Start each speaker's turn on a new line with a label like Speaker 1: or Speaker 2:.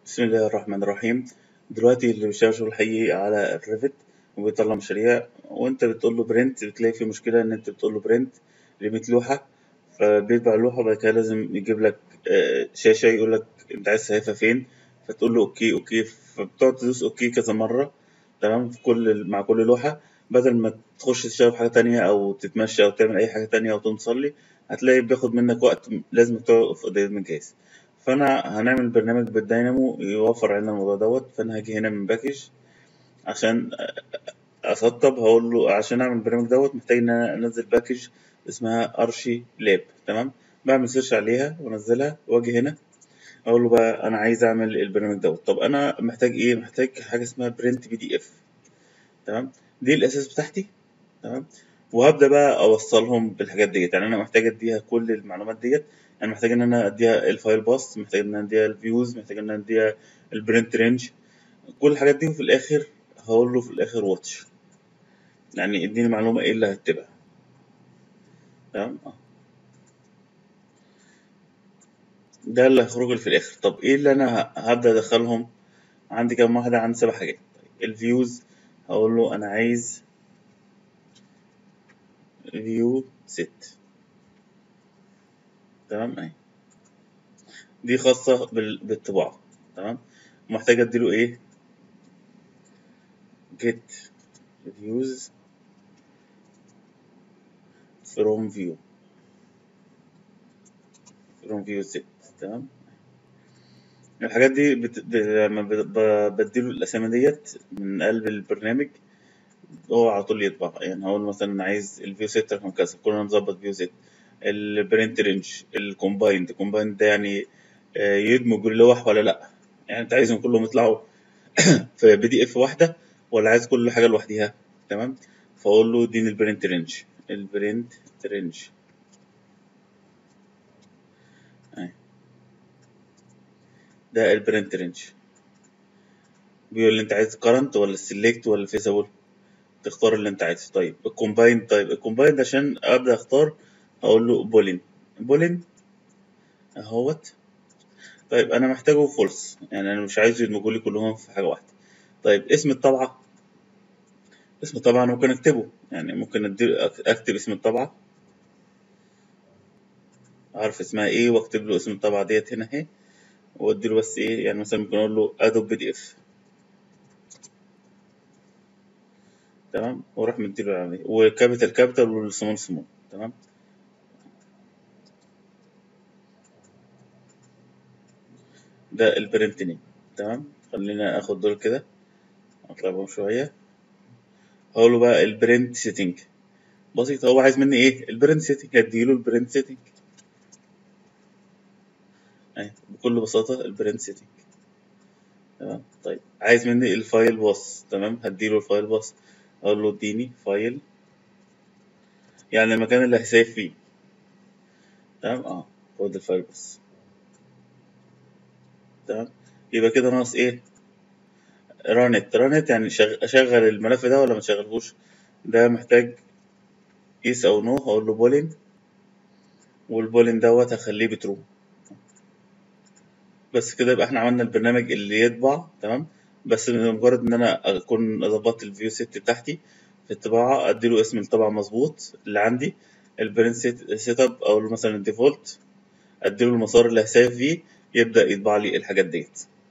Speaker 1: بسم الله الرحمن الرحيم دلوقتي اللي بيشتغل شغل حقيقي على الريفت وبيطلع مشاريع وانت بتقول له برنت بتلاقي في مشكلة ان انت بتقول له برنت ليميت لوحة فبيطبع اللوحة وبعد كده لازم يجيب لك آه، شاشة يقول لك انت عايز تسيفها فين فتقول له اوكي اوكي فبتقعد تدوس اوكي كذا مرة تمام في كل مع كل لوحة بدل ما تخش تشتغل في حاجة تانية أو تتمشى أو تعمل أي حاجة تانية أو تقوم تصلي هتلاقي بياخد منك وقت لازم تقف قدام الجهاز فأنا هنعمل برنامج بالدينامو يوفر علينا الموضوع دوت فأنا هاجي هنا من باكج عشان أسطب هقول له عشان أعمل البرنامج دوت محتاج إن أنا أنزل باكج اسمها أرشي لاب تمام بعمل سيرش عليها وأنزلها وأجي هنا أقول له بقى أنا عايز أعمل البرنامج دوت طب أنا محتاج إيه محتاج حاجة اسمها برنت بي دي إف تمام دي الأساس بتاعتي تمام وهبدا بقى اوصلهم بالحاجات ديت يعني انا محتاج اديها كل المعلومات ديت انا محتاج ان انا اديها الفايل باس محتاج ان انا اديها الفيوز محتاج ان انا اديها البرنت رينج كل الحاجات دي وفي الاخر هقول له في الاخر واتش يعني اديني معلومه ايه اللي هتبقى تمام اه ده اللي هيخرج لي في الاخر طب ايه اللي انا ه- هبدا ادخلهم عندي كام واحده عندي سبع حاجات طيب الفيوز هقول له انا عايز فيو ست تمام اهي دي خاصة بال- بالطباعة تمام محتاج اديله ايه get views from view from view set تمام الحاجات دي بت... ب... لما ب... ب... بديله الأسامي ديت من قلب البرنامج هو على طول يطبع يعني هقول مثلا عايز الفيو ست رقم كذا كلنا نظبط فيو ست البرنت رينج الكومبايند الكومبايند ده يعني آه، يدمج اللوح ولا لا يعني انت عايزهم كلهم يطلعوا في بي دي اف واحده ولا عايز كل حاجه لوحديها تمام فاقول له اديني البرنت رينج البرنت رينج أهي. ده البرنت رينج بيقول لي انت عايز كرنت ولا سيلكت ولا فيزابل تختار اللي انت عايزه طيب الكومبايند طيب الكومبايند عشان ابدا اختار هقول له بولين بولين اهوت طيب انا محتاجه فولس يعني انا مش عايزه يدمجوا لي كلهم في حاجه واحده طيب اسم الطبعه اسم الطبعه انا ممكن اكتبه يعني ممكن أدي اكتب اسم الطبعه اعرف اسمها ايه واكتب له اسم الطبعه ديت هنا اهي وادي له بس ايه يعني مثلا ممكن اقول له ادوب بي دي اف تمام واروح مديله العمليه وكابيتال كابيتال والسمول سمول تمام ده البرنت نيم تمام خلينا اخد دول كده اطلع بهم شويه هقول له بقى البرنت سيتنج بسيط هو عايز مني ايه البرنت سيتنج هديله البرنت سيتنج اهي بكل بساطه البرنت سيتنج تمام طيب عايز مني الفايل باص تمام هديله الفايل باص اقول له اديني فايل يعني المكان اللي هيسيف فيه تمام اه خد الفايل باص تمام يبقى كده ناقص ايه رانت رانت يعني شغ- اشغل الملف ده ولا ما تشغلهوش ده محتاج يس او نو هقول له بولين والبولين دوت هخليه بترو بس كده يبقى احنا عملنا البرنامج اللي يطبع تمام بس مجرد ان انا اكون ظبطت الفيو سيت بتاعتي في الطباعه اديله اسم الطبعه مظبوط اللي عندي البرنت سيت سيت اب او مثلا الديفولت اديله المسار اللي هسيف فيه يبدا يطبع لي الحاجات ديت